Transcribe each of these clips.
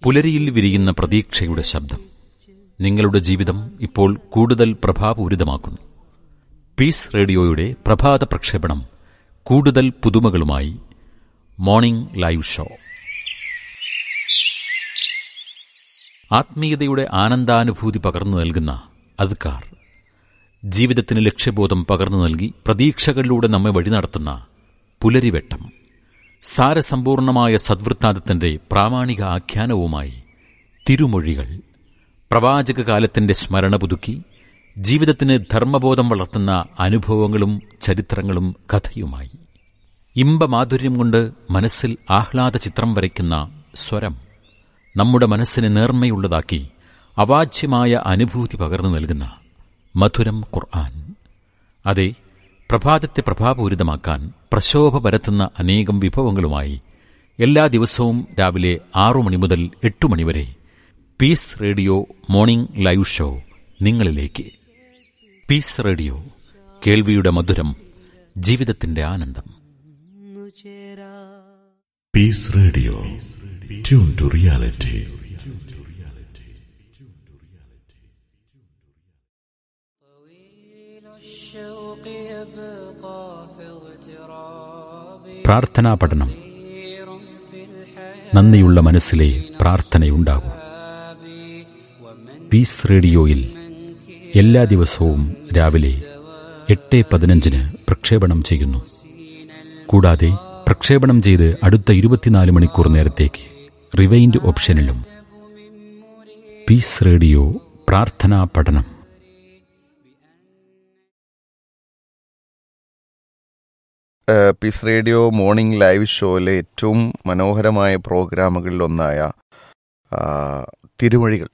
പുലരിയിൽ വിരിയുന്ന പ്രതീക്ഷയുടെ ശബ്ദം നിങ്ങളുടെ ജീവിതം ഇപ്പോൾ കൂടുതൽ പ്രഭാപൂരിതമാക്കുന്നു പീസ് റേഡിയോയുടെ പ്രഭാത പ്രക്ഷേപണം കൂടുതൽ പുതുമകളുമായി മോർണിംഗ് ലൈവ് ഷോ ആത്മീയതയുടെ ആനന്ദാനുഭൂതി പകർന്നു നൽകുന്ന അദ്കാർ ജീവിതത്തിന് ലക്ഷ്യബോധം പകർന്നു നൽകി പ്രതീക്ഷകളിലൂടെ നമ്മെ വഴി നടത്തുന്ന പുലരിവെട്ടം സാരസമ്പൂർണമായ സദ്വൃത്താന്തത്തിന്റെ പ്രാമാണിക ആഖ്യാനവുമായി തിരുമൊഴികൾ പ്രവാചക കാലത്തിന്റെ സ്മരണ പുതുക്കി ജീവിതത്തിന് ധർമ്മബോധം വളർത്തുന്ന അനുഭവങ്ങളും ചരിത്രങ്ങളും കഥയുമായി ഇമ്പമാധുര്യം കൊണ്ട് മനസ്സിൽ ആഹ്ലാദ ചിത്രം വരയ്ക്കുന്ന സ്വരം നമ്മുടെ മനസ്സിനെ നേർമ്മയുള്ളതാക്കി അവാച്യമായ അനുഭൂതി പകർന്നു നൽകുന്ന മധുരം ഖുർആൻ അതെ പ്രഭാതത്തെ പ്രഭാപൂരിതമാക്കാൻ പ്രശോഭ പരത്തുന്ന അനേകം വിഭവങ്ങളുമായി എല്ലാ ദിവസവും രാവിലെ ആറു മണി മുതൽ എട്ടു മണിവരെ peace radio morning live show നിങ്ങളിലേക്ക് പീസ് റേഡിയോ കേൾവിയുടെ മധുരം ജീവിതത്തിന്റെ ആനന്ദം Peace Radio. Tune to reality. الشوق يبقى في اغتراب പ്രാർത്ഥനാ പഠനം كثير في الحياة നന്ദിയുള്ള മനസ്സിലെ പ്രാർത്ഥനയുണ്ടാകൂ പീസ് റേഡിയോയിൽ എല്ലാ ദിവസവും രാവിലെ എട്ട് പതിനഞ്ചിന് പ്രക്ഷേപണം ചെയ്യുന്നു കൂടാതെ പ്രക്ഷേപണം ചെയ്ത് അടുത്ത ഇരുപത്തിനാല് മണിക്കൂർ നേരത്തേക്ക് റിവൈൻഡ് ഓപ്ഷനിലും പീസ് റേഡിയോ പ്രാർത്ഥനാ പഠനം ഏഹ് പീസ് റേഡിയോ മോർണിംഗ് ലൈവ് ഷോയിലെ ഏറ്റവും മനോഹരമായ പ്രോഗ്രാമുകളിലൊന്നായ ആ, തിരുമൊഴികൾ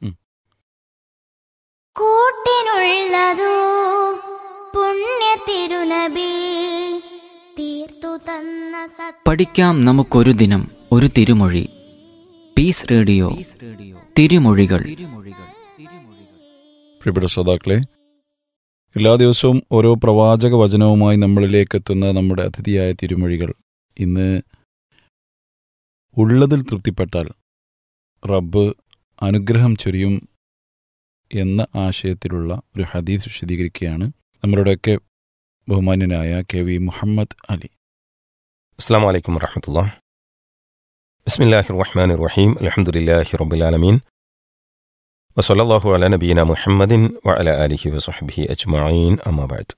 കൂട്ടിനുള്ളതോ പുണ്യ തിരുനബി തീർത്തു തന്ന സത് പഠിക്കാം നമുക്കൊരു ദിനം ഒരു തിരുമൊഴി പീസ് റേഡിയോ തിരുമൊഴികൾ പ്രിയപ്പെട്ട ശ്രോതാക്കളെ എല്ലാ ദിവസവും ഓരോ പ്രവാചക വചനവുമായി നമ്മളിലേക്ക് എത്തുന്ന നമ്മുടെ അതിഥിയായ തിരുമൊഴികൾ ഇന്ന് ഉള്ളതിൽ തൃപ്തിപ്പെട്ടാൽ റബ്ബ് അനുഗ്രഹം ചൊരിയും എന്ന ആശയത്തിലുള്ള ഒരു ഹദീസ് വിശദീകരിക്കുകയാണ് നമ്മളുടെയൊക്കെ ബഹുമാന്യനായ കെ വി മുഹമ്മദ് അലി السلام عليكم ورحمة الله بسم الله الرحمن الرحيم الحمد لله رب العالمين وصلى الله على نبينا محمد وعلى آله وصحبه أجمعين أما بعد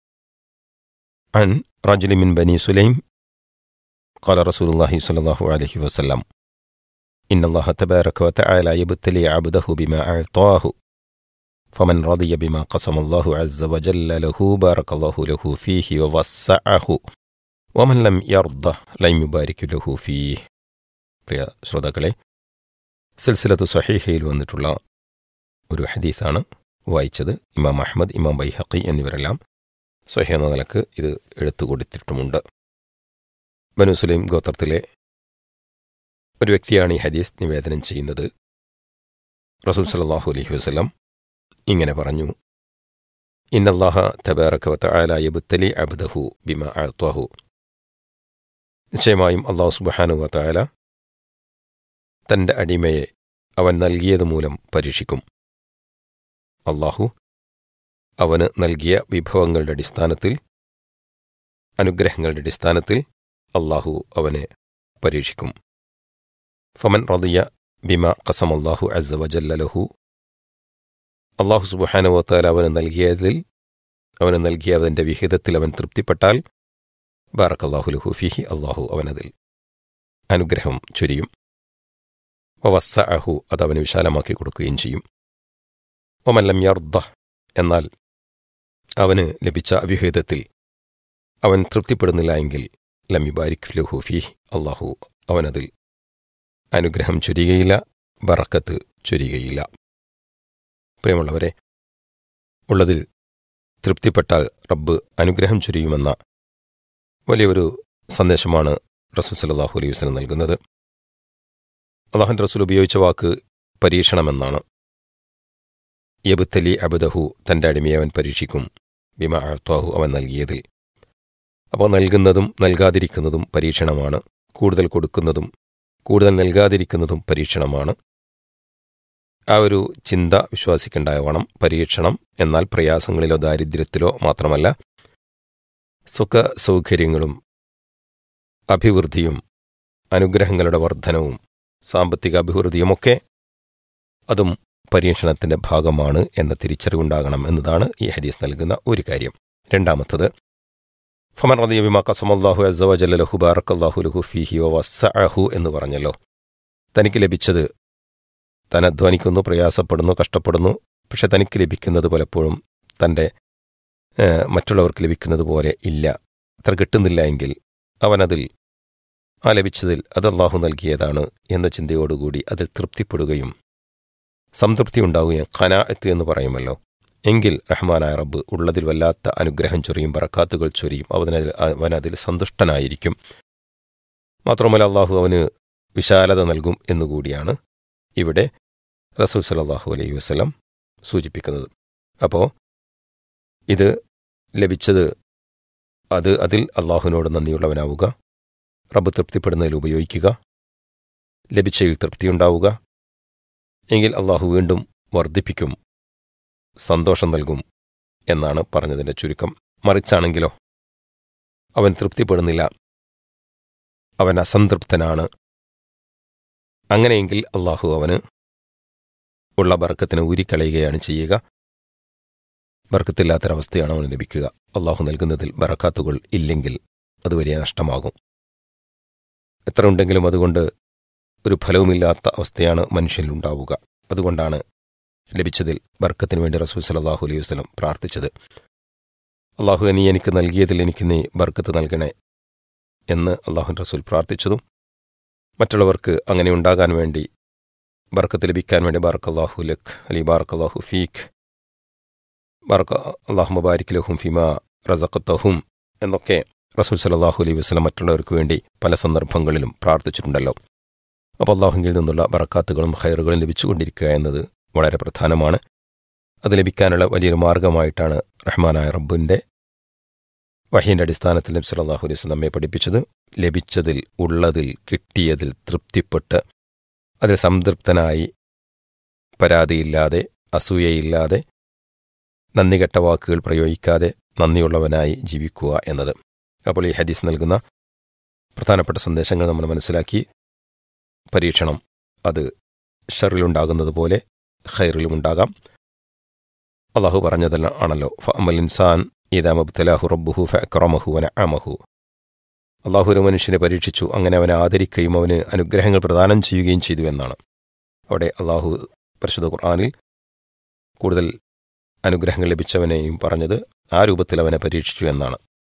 عن رجل من بني سليم قال رسول الله صلى الله عليه وسلم إن الله تبارك وتعالى يبتلي عبده بما أعطاه فمن رضي بما قسم الله عز وجل له بارك الله له فيه ووسعه വമൻ ലം യർദ ലം യുബാരിക്കു ലഹു ഫീ പ്രിയ ശ്രോതാക്കളെ സിൽസിലത്ത് സഹീഹയിൽ വന്നിട്ടുള്ള ഒരു ഹദീസാണ് വായിച്ചത് ഇമാം അഹമ്മദ് ഇമാം ബൈഹഖി എന്നിവരെല്ലാം സഹീഹ് എന്ന നിലക്ക് ഇത് എടുത്തു കൊടുത്തിട്ടുമുണ്ട് ബനു സുലൈം ഗോത്രത്തിലെ ഒരു വ്യക്തിയാണ് ഈ ഹദീസ് നിവേദനം ചെയ്യുന്നത് റസൂൽ സല്ലല്ലാഹു അലൈഹി വസല്ലം ഇങ്ങനെ പറഞ്ഞു ഇന്നല്ലാഹ തബാറക വതആല യബ്തലി അബ്ദഹു ബിമാ അഅ്താഹു നിശ്ചയമായും അള്ളാഹു സുബഹാനു വതആല തന്റെ അടിമയെ അവൻ നൽകിയത് മൂലം പരീക്ഷിക്കും അള്ളാഹു അവന് നൽകിയ വിഭവങ്ങളുടെ അടിസ്ഥാനത്തിൽ അനുഗ്രഹങ്ങളുടെ അടിസ്ഥാനത്തിൽ അള്ളാഹു അവനെ പരീക്ഷിക്കും ഫമൻ റദിയ ബിമ ഖസം അള്ളാഹു അസ്സ വജല്ല ലഹു അള്ളാഹു സുബഹാനു വതആല അവന് നൽകിയതിൽ അവന് നൽകിയ അവന്റെ വിഹിതത്തിൽ അവൻ തൃപ്തിപ്പെട്ടാൽ ബാറക്കല്ലാഹു ലഹു ഫിഹി അള്ളാഹു അവനതിൽ അനുഗ്രഹം ചൊരിയും വവസ്സ അഹു അത് അവന് വിശാലമാക്കി കൊടുക്കുകയും ചെയ്യും ഒമല്ലം യർദ എന്നാൽ അവന് ലഭിച്ച അവിഹിതത്തിൽ അവൻ തൃപ്തിപ്പെടുന്നില്ല എങ്കിൽ ലം യുബാരിക് ലഹു ഫിഹി അള്ളാഹു അവനതിൽ അനുഗ്രഹം ചൊരികയില്ല ബറക്കത്ത് ചൊരികയില്ല പ്രിയമുള്ളവരെ ഉള്ളതിൽ തൃപ്തിപ്പെട്ടാൽ റബ്ബ് അനുഗ്രഹം ചൊരിയുമെന്ന വലിയൊരു സന്ദേശമാണ് റസൂൽ സല്ലല്ലാഹു അലൈഹി വസല്ലം നൽകുന്നത് അള്ളാഹുൻ്റെ റസൂൽ ഉപയോഗിച്ച വാക്ക് പരീക്ഷണമെന്നാണ് യബുത്തലി അബുദഹു തൻ്റെ അടിമയെ അവൻ പരീക്ഷിക്കും ബിമ അഴ്ത്താഹു അവൻ നൽകിയതിൽ അപ്പോൾ നൽകുന്നതും നൽകാതിരിക്കുന്നതും പരീക്ഷണമാണ് കൂടുതൽ കൊടുക്കുന്നതും കൂടുതൽ നൽകാതിരിക്കുന്നതും പരീക്ഷണമാണ് ആ ഒരു ചിന്ത വിശ്വാസിക്കുണ്ടാവണം പരീക്ഷണം എന്നാൽ പ്രയാസങ്ങളിലോ ദാരിദ്ര്യത്തിലോ മാത്രമല്ല സുഖ സൗകര്യങ്ങളും അഭിവൃദ്ധിയും അനുഗ്രഹങ്ങളുടെ വർധനവും സാമ്പത്തിക അഭിവൃദ്ധിയുമൊക്കെ അതും പരീക്ഷണത്തിന്റെ ഭാഗമാണ് എന്ന തിരിച്ചറിവുണ്ടാകണം എന്നതാണ് ഈ ഹദീസ് നൽകുന്ന ഒരു കാര്യം രണ്ടാമത്തത് ഫമൻ റദിയ ബിമാ ഖസമല്ലാഹു അസ്സ വജല്ല ലഹു ബാറക്കല്ലാഹു ലഹു ഫീഹി വവസ്സഅഹു എന്ന് പറഞ്ഞല്ലോ തനിക്ക് ലഭിച്ചത് താൻ അധ്വാനിക്കുന്നു പ്രയാസപ്പെടുന്നു കഷ്ടപ്പെടുന്നു പക്ഷെ തനിക്ക് ലഭിക്കുന്നത് പലപ്പോഴും തൻ്റെ ഏഹ്, മറ്റുള്ളവർക്ക് ലഭിക്കുന്നത് പോലെ ഇല്ല അത്ര കിട്ടുന്നില്ല എങ്കിൽ അവനതിൽ ആ ലഭിച്ചതിൽ അത് അള്ളാഹു നൽകിയതാണ് എന്ന ചിന്തയോടുകൂടി അതിൽ തൃപ്തിപ്പെടുകയും സംതൃപ്തി ഉണ്ടാവുകയും ഖനാഅത്ത് എന്ന് പറയുമല്ലോ എങ്കിൽ റഹ്മാനായ റബ്ബ് ഉള്ളതിൽ വല്ലാത്ത അനുഗ്രഹം ചൊരിയും ബറക്കാത്തുകൾ ചൊരിയും അവനതിൽ അവനതിൽ സന്തുഷ്ടനായിരിക്കും മാത്രമല്ല അള്ളാഹു അവന് വിശാലത നൽകും എന്നുകൂടിയാണ് ഇവിടെ റസൂൽ സലാഹു അലൈഹി വസ്ലം സൂചിപ്പിക്കുന്നത് അപ്പോൾ ഇത് ലഭിച്ചത് അത് അതിൽ അള്ളാഹുവിനോട് നന്ദിയുള്ളവനാവുക റബ്ബ് തൃപ്തിപ്പെടുന്നതിൽ ഉപയോഗിക്കുക ലഭിച്ചതിൽ തൃപ്തിയുണ്ടാവുക എങ്കിൽ അള്ളാഹു വീണ്ടും വർദ്ധിപ്പിക്കും സന്തോഷം നൽകും എന്നാണ് പറഞ്ഞതിൻ്റെ ചുരുക്കം മറിച്ചാണെങ്കിലോ അവൻ തൃപ്തിപ്പെടുന്നില്ല അവൻ അസംതൃപ്തനാണ് അങ്ങനെയെങ്കിൽ അള്ളാഹു അവന് ഉള്ള ബർക്കത്തിനെ ഊരിക്കളയുകയാണ് ചെയ്യുക ബർക്കത്തില്ലാത്തൊരവസ്ഥയാണ് അവന് ലഭിക്കുക അള്ളാഹു നൽകുന്നതിൽ ബറക്കാത്തുകൾ ഇല്ലെങ്കിൽ അത് വലിയ നഷ്ടമാകും എത്ര ഉണ്ടെങ്കിലും അതുകൊണ്ട് ഒരു ഫലവുമില്ലാത്ത അവസ്ഥയാണ് മനുഷ്യനിലുണ്ടാവുക അതുകൊണ്ടാണ് ലഭിച്ചതിൽ ബർക്കത്തിന് വേണ്ടി റസൂൽ സലാഹു അലൈഹി വസ്ലം പ്രാർത്ഥിച്ചത് അള്ളാഹു നീ എനിക്ക് നൽകിയതിൽ എനിക്ക് നീ ബർക്കത്ത് നൽകണേ എന്ന് അള്ളാഹു റസൂൽ പ്രാർത്ഥിച്ചതും മറ്റുള്ളവർക്ക് അങ്ങനെ ഉണ്ടാകാൻ വേണ്ടി ബർക്കത്ത് ലഭിക്കാൻ വേണ്ടി ബാർക്ക് അള്ളാഹു ലഖ് അലി ബാർക്ക് അള്ളാഹു ഫീഖ് ബാർക്ക് അള്ളാഹു മുബാരിക് ലഹും ഫിമ റസഖത്തഹും എന്നൊക്കെ റസൂൽ സലാഹു അലൈഹി വസ്ലം മറ്റുള്ളവർക്ക് വേണ്ടി പല സന്ദർഭങ്ങളിലും പ്രാർത്ഥിച്ചിട്ടുണ്ടല്ലോ അപ്പോൾ അള്ളാഹുങ്കിൽ നിന്നുള്ള ബറക്കാത്തുകളും ഹൈറുകളും ലഭിച്ചുകൊണ്ടിരിക്കുക എന്നത് വളരെ പ്രധാനമാണ് അത് ലഭിക്കാനുള്ള വലിയൊരു മാർഗമായിട്ടാണ് റഹ്മാനായ റബ്ബിൻ്റെ വഹീൻ്റെ അടിസ്ഥാനത്തിൽ നബി സല്ലല്ലാഹു അലൈഹി വസല്ലം നമ്മെ പഠിപ്പിച്ചത് ലഭിച്ചതിൽ ഉള്ളതിൽ കിട്ടിയതിൽ തൃപ്തിപ്പെട്ട് അതിൽ സംതൃപ്തനായി പരാതിയില്ലാതെ അസൂയയില്ലാതെ നന്ദികെട്ട വാക്കുകൾ പ്രയോഗിക്കാതെ നന്ദിയുള്ളവനായി ജീവിക്കുക എന്നത് അപ്പോൾ ഈ ഹദീസ് നൽകുന്ന പ്രധാനപ്പെട്ട സന്ദേശങ്ങൾ നമ്മൾ മനസ്സിലാക്കി പരീക്ഷണം അത് ഷറിലുണ്ടാകുന്നത് പോലെ ഖൈറിലും ഉണ്ടാകാം അള്ളാഹു പറഞ്ഞതല്ല ആണല്ലോ ഫ അമൽ ഇൻസാൻ ഈദാമബ്തലാഹു റബ്ബുഹു ഫ അക്രമഹു വന അമഹു അള്ളാഹു ഒരു മനുഷ്യനെ പരീക്ഷിച്ചു അങ്ങനെ അവനെ ആദരിക്കുകയും അവന് അനുഗ്രഹങ്ങൾ പ്രദാനം ചെയ്യുകയും ചെയ്തു എന്നാണ് അവിടെ അള്ളാഹു പരിശുദ്ധ ഖുർആാനിൽ കൂടുതൽ അനുഗ്രഹങ്ങൾ ലഭിച്ചവനെയും പറഞ്ഞത് ആ രൂപത്തിൽ അവനെ പരീക്ഷിച്ചു എന്നാണ്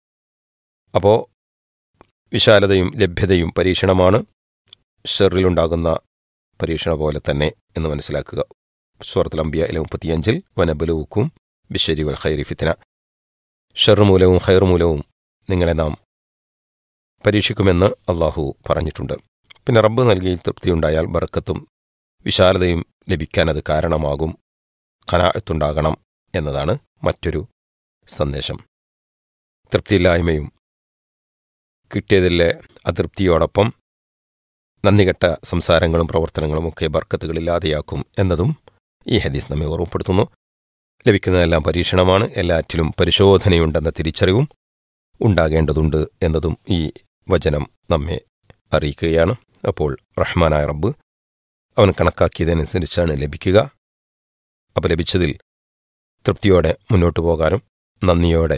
അപ്പോൾ വിശാലതയും ലഭ്യതയും പരീക്ഷണമാണ് ഷെറിലുണ്ടാകുന്ന പരീക്ഷണ പോലെ തന്നെ എന്ന് മനസ്സിലാക്കുക സൂറത്തുൽ അംബിയ ഇല മുപ്പത്തിയഞ്ചിൽ വനബലുവുക്കും ബിഷരി വൽ ഖൈറി ഫിത്തിന ഷെർ മൂലവും ഖൈർ മൂലവും നിങ്ങളെ നാം പരീക്ഷിക്കുമെന്ന് അള്ളാഹു പറഞ്ഞിട്ടുണ്ട് പിന്നെ റബ്ബ് നൽകി തൃപ്തിയുണ്ടായാൽ ബർക്കത്തും വിശാലതയും ലഭിക്കാൻ അത് കാരണമാകും ഖനാഅത്തുണ്ടാകണം എന്നതാണ് മറ്റൊരു സന്ദേശം തൃപ്തിയില്ലായ്മയും കിട്ടിയതിലെ അതൃപ്തിയോടൊപ്പം നന്ദികെട്ട സംസാരങ്ങളും പ്രവർത്തനങ്ങളും ഒക്കെ ബർക്കത്തുകളില്ലാതെയാക്കും എന്നതും ഈ ഹദീസ് നമ്മെ ഓർമ്മപ്പെടുത്തുന്നു ലഭിക്കുന്നതെല്ലാം പരീക്ഷണമാണ് എല്ലാറ്റിലും പരിശോധനയുണ്ടെന്ന തിരിച്ചറിവും ഉണ്ടാകേണ്ടതുണ്ട് എന്നതും ഈ വചനം നമ്മെ അറിയിക്കുകയാണ് അപ്പോൾ റഹ്മാനായ റബ്ബ് അവൻ കണക്കാക്കിയതനുസരിച്ചാണ് ലഭിക്കുക അപ്പോൾ ലഭിച്ചതിൽ തൃപ്തിയോടെ മുന്നോട്ടു പോകാനും നന്ദിയോടെ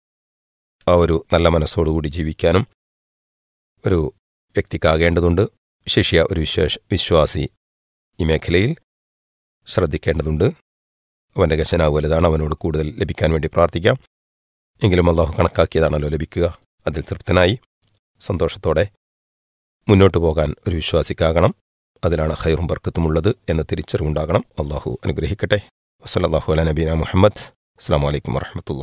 ആ ഒരു നല്ല മനസ്സോടുകൂടി ജീവിക്കാനും ഒരു വ്യക്തിക്കാകേണ്ടതുണ്ട് ശിഷ്യ ഒരു വിശ്വാസ വിശ്വാസി ഈ മേഖലയിൽ ശ്രദ്ധിക്കേണ്ടതുണ്ട് അവൻ്റെ ഖജനാവ് വലുതാണ് അവനോട് കൂടുതൽ ലഭിക്കാൻ വേണ്ടി പ്രാർത്ഥിക്കാം എങ്കിലും അള്ളാഹു കണക്കാക്കിയതാണല്ലോ ലഭിക്കുക അതിൽ തൃപ്തനായി സന്തോഷത്തോടെ മുന്നോട്ടു പോകാൻ ഒരു വിശ്വാസിക്കാകണം അതിലാണ് ഖൈറും ബർക്കത്തുമുള്ളത് എന്ന തിരിച്ചറിവുണ്ടാകണം അള്ളാഹു അനുഗ്രഹിക്കട്ടെ വസലല്ലാഹു അല നബീന മുഹമ്മദ് അസ്സാം വലൈക്കും വറഹമത്തുള്ള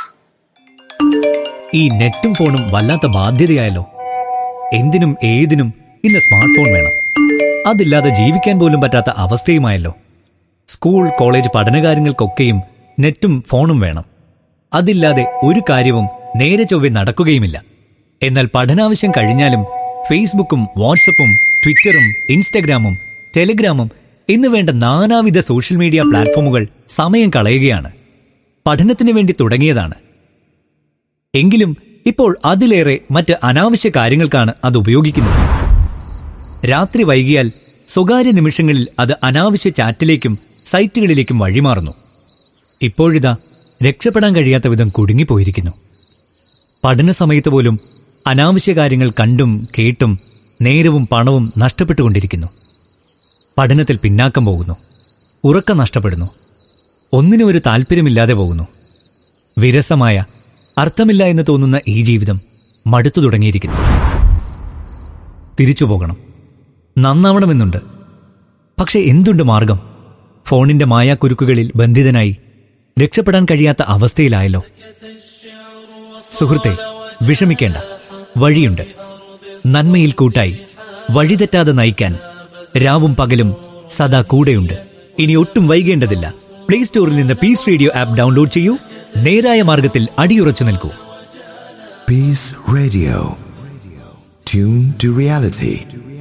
ഈ നെറ്റും ഫോണും വല്ലാത്ത ബാധ്യതയായല്ലോ എന്തിനും ഏതിനും ഇന്ന് സ്മാർട്ട് ഫോൺ വേണം അതില്ലാതെ ജീവിക്കാൻ പോലും പറ്റാത്ത അവസ്ഥയുമായല്ലോ സ്കൂൾ കോളേജ് പഠനകാര്യങ്ങൾക്കൊക്കെയും നെറ്റും ഫോണും വേണം അതില്ലാതെ ഒരു കാര്യവും നേരെ ചൊവ്വെ നടക്കുകയുമില്ല എന്നാൽ പഠനാവശ്യം കഴിഞ്ഞാലും ഫേസ്ബുക്കും വാട്സപ്പും ട്വിറ്ററും ഇൻസ്റ്റഗ്രാമും ടെലിഗ്രാമും എന്ന് വേണ്ട നാനാവിധ സോഷ്യൽ മീഡിയ പ്ലാറ്റ്ഫോമുകൾ സമയം കളയുകയാണ് പഠനത്തിന് വേണ്ടി തുടങ്ങിയതാണ് എങ്കിലും ഇപ്പോൾ അതിലേറെ മറ്റ് അനാവശ്യ കാര്യങ്ങൾക്കാണ് അത് ഉപയോഗിക്കുന്നത് രാത്രി വൈകിയാൽ സ്വകാര്യ നിമിഷങ്ങളിൽ അത് അനാവശ്യ ചാറ്റിലേക്കും സൈറ്റുകളിലേക്കും വഴിമാറുന്നു ഇപ്പോഴിതാ രക്ഷപ്പെടാൻ കഴിയാത്ത വിധം കുടുങ്ങിപ്പോയിരിക്കുന്നു പഠന സമയത്ത് പോലും അനാവശ്യ കാര്യങ്ങൾ കണ്ടും കേട്ടും നേരവും പണവും നഷ്ടപ്പെട്ടുകൊണ്ടിരിക്കുന്നു പഠനത്തിൽ പിന്നാക്കം പോകുന്നു ഉറക്കം നഷ്ടപ്പെടുന്നു ഒന്നിനും ഒരു താല്പര്യമില്ലാതെ പോകുന്നു വിരസമായ അർത്ഥമില്ല എന്ന് തോന്നുന്ന ഈ ജീവിതം മടുത്തു തുടങ്ങിയിരിക്കുന്നു തിരിച്ചു പോകണം നന്നാവണമെന്നുണ്ട് പക്ഷെ എന്തുണ്ട് മാർഗം ഫോണിന്റെ മായാക്കുരുക്കുകളിൽ ബന്ധിതനായി രക്ഷപ്പെടാൻ കഴിയാത്ത അവസ്ഥയിലായല്ലോ സുഹൃത്തെ വിഷമിക്കേണ്ട വഴിയുണ്ട് നന്മയിൽ കൂട്ടായി വഴിതെറ്റാതെ നയിക്കാൻ രാവും പകലും സദാ കൂടെയുണ്ട് ഇനി ഒട്ടും വൈകേണ്ടതില്ല പ്ലേ സ്റ്റോറിൽ നിന്ന് പീസ് റേഡിയോ ആപ്പ് ഡൗൺലോഡ് ചെയ്യൂ നേരായ മാർഗത്തിൽ അടിയുറച്ചു നിൽക്കൂ Peace Radio. Tune to reality.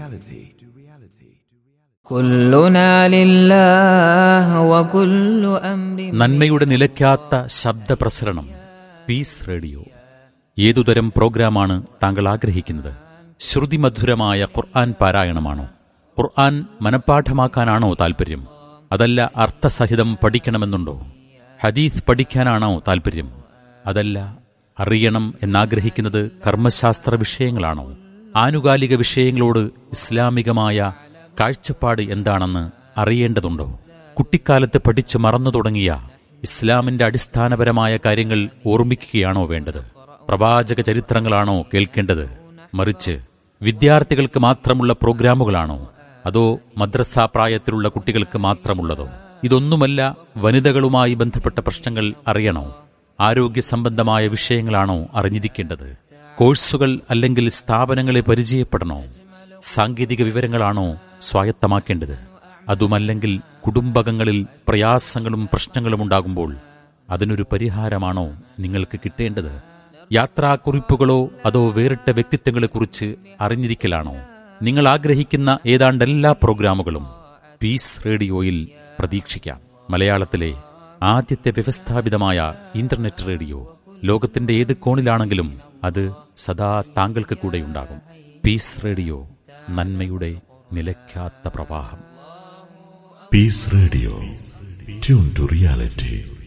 كلنا لله وكل أمر നന്മയുടെ നിലയ്ക്കാത്ത ശബ്ദപ്രസരണം പീസ് റേഡിയോ ഏതുതരം പ്രോഗ്രാമാണ് താങ്കൾ ആഗ്രഹിക്കുന്നത് ശ്രുതിമധുരമായ ഖുർആൻ പാരായണമാണോ ഖുർആൻ മനഃപ്പാഠമാക്കാനാണോ താൽപ്പര്യം അതല്ല അർത്ഥസഹിതം പഠിക്കണമെന്നുണ്ടോ ഹദീസ് പഠിക്കാനാണോ താൽപ്പര്യം അതല്ല അറിയണം എന്നാഗ്രഹിക്കുന്നത് കർമ്മശാസ്ത്ര വിഷയങ്ങളാണോ ആനുകാലിക വിഷയങ്ങളോട് ഇസ്ലാമികമായ കാഴ്ചപ്പാട് എന്താണെന്ന് അറിയേണ്ടതുണ്ടോ കുട്ടിക്കാലത്ത് പഠിച്ചു മറന്നു തുടങ്ങിയ ഇസ്ലാമിന്റെ അടിസ്ഥാനപരമായ കാര്യങ്ങൾ ഓർമ്മിക്കുകയാണോ വേണ്ടത് പ്രവാചക ചരിത്രങ്ങളാണോ കേൾക്കേണ്ടത് മറിച്ച് വിദ്യാർത്ഥികൾക്ക് മാത്രമുള്ള പ്രോഗ്രാമുകളാണോ അതോ മദ്രസ പ്രായത്തിലുള്ള കുട്ടികൾക്ക് മാത്രമുള്ളതോ ഇതൊന്നുമല്ല വനിതകളുമായി ബന്ധപ്പെട്ട പ്രശ്നങ്ങൾ അറിയണോ ആരോഗ്യ സംബന്ധമായ വിഷയങ്ങളാണോ അറിഞ്ഞിരിക്കേണ്ടത് കോഴ്സുകൾ അല്ലെങ്കിൽ സ്ഥാപനങ്ങളെ പരിചയപ്പെടണോ സാങ്കേതിക വിവരങ്ങളാണോ സ്വായത്തമാക്കേണ്ടത് അതുമല്ലെങ്കിൽ കുടുംബകങ്ങളിൽ പ്രയാസങ്ങളും പ്രശ്നങ്ങളും ഉണ്ടാകുമ്പോൾ അതിനൊരു പരിഹാരമാണോ നിങ്ങൾക്ക് കിട്ടേണ്ടത് യാത്രാക്കുറിപ്പുകളോ അതോ വേറിട്ട വ്യക്തിത്വങ്ങളെക്കുറിച്ച് അറിഞ്ഞിരിക്കലാണോ നിങ്ങൾ ആഗ്രഹിക്കുന്ന ഏതാണ്ട് എല്ലാ പ്രോഗ്രാമുകളും പീസ് റേഡിയോയിൽ പ്രതീക്ഷിക്കാം മലയാളത്തിലെ ആദ്യത്തെ വ്യവസ്ഥാപിതമായ ഇന്റർനെറ്റ് റേഡിയോ ലോകത്തിന്റെ ഏത് കോണിലാണെങ്കിലും അത് സദാ താങ്കൾക്ക് കൂടെയുണ്ടാകും പീസ് റേഡിയോ നന്മയുടെ നിലയ്ക്കാത്ത പ്രവാഹം Peace Radio. Tune to reality.